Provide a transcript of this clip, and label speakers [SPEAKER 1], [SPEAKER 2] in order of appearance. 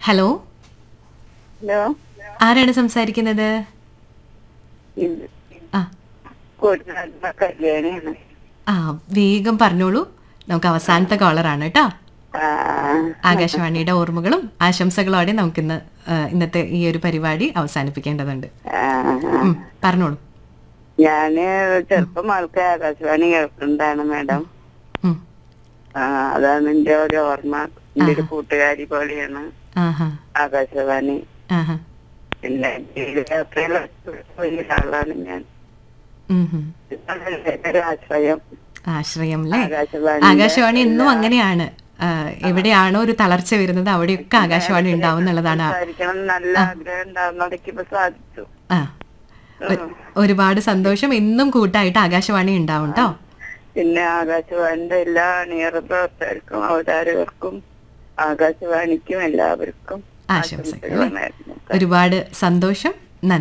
[SPEAKER 1] Hello
[SPEAKER 2] hello
[SPEAKER 1] ആരാണ് സംസാരിക്കുന്നത്
[SPEAKER 2] ഇത്
[SPEAKER 1] ആ
[SPEAKER 2] കൊടുക്കുന്ന കല്യാണിയാണ്
[SPEAKER 1] ആ വേഗം പറഞ്ഞോളൂ നമുക്ക് അവസാനത്തെ കോളറാണ് കേട്ടോ
[SPEAKER 2] ആ,
[SPEAKER 1] ആകാശവാണിയുടെ ഓർമ്മകളും ആശംസകളോടെ നമുക്കിന്ന് ആ, ഇന്നത്തെ ഈ ഒരു പരിപാടി അവസാനിപ്പിക്കേണ്ടതുണ്ട്
[SPEAKER 2] ആ,
[SPEAKER 1] ഉം, പറഞ്ഞോളൂ
[SPEAKER 2] ഞാന് ചെറുപ്പം ആൾക്ക് ആകാശവാണി കേൾക്കുന്നതാണ് മാഡം
[SPEAKER 1] ഉം.
[SPEAKER 2] ആ, അതാണ് എന്റെ ഒരു ഓർമ്മ എന്റെ ഒരു കൂട്ടുകാരി പോലെയാണ്
[SPEAKER 1] ആഹാ
[SPEAKER 2] ആകാശവാണി
[SPEAKER 1] ആഹാ
[SPEAKER 2] പിന്നെ ജീവിതയാത്രയിൽ വലിയ ആളാണ് ഞാൻ
[SPEAKER 1] ഉം, ഉം.
[SPEAKER 2] ഒരു ആശ്രയം
[SPEAKER 1] ആശ്രയം അല്ലേ
[SPEAKER 2] ആകാശവാണി
[SPEAKER 1] ആകാശവാണി എന്നും അങ്ങനെയാണ് ആ, എവിടെയാണോ ഒരു തളർച്ച വരുന്നത് അവിടെയൊക്കെ ആകാശവാണി ഉണ്ടാവും എന്നുള്ളതാണ്
[SPEAKER 2] സംസാരിക്കണം എന്ന് നല്ല ആഗ്രഹം ഉണ്ടാവുന്നതൊക്കെ ഇപ്പൊ സാധിച്ചു
[SPEAKER 1] ആ ഒ- ഒരുപാട് സന്തോഷം എന്നും കൂട്ടായിട്ട് ആകാശവാണി ഉണ്ടാവും കേട്ടോ
[SPEAKER 2] പിന്നെ ആകാശവാണിന്റെ എല്ലാ അണിയറ പ്രവർത്തകർക്കും അവതാരകർക്കും ആകാശവാണിക്കും എല്ലാവർക്കും
[SPEAKER 1] ആശംസകൾ
[SPEAKER 2] ആശംസകൾ നേരുന്നു.
[SPEAKER 1] ഒരുപാട് സന്തോഷം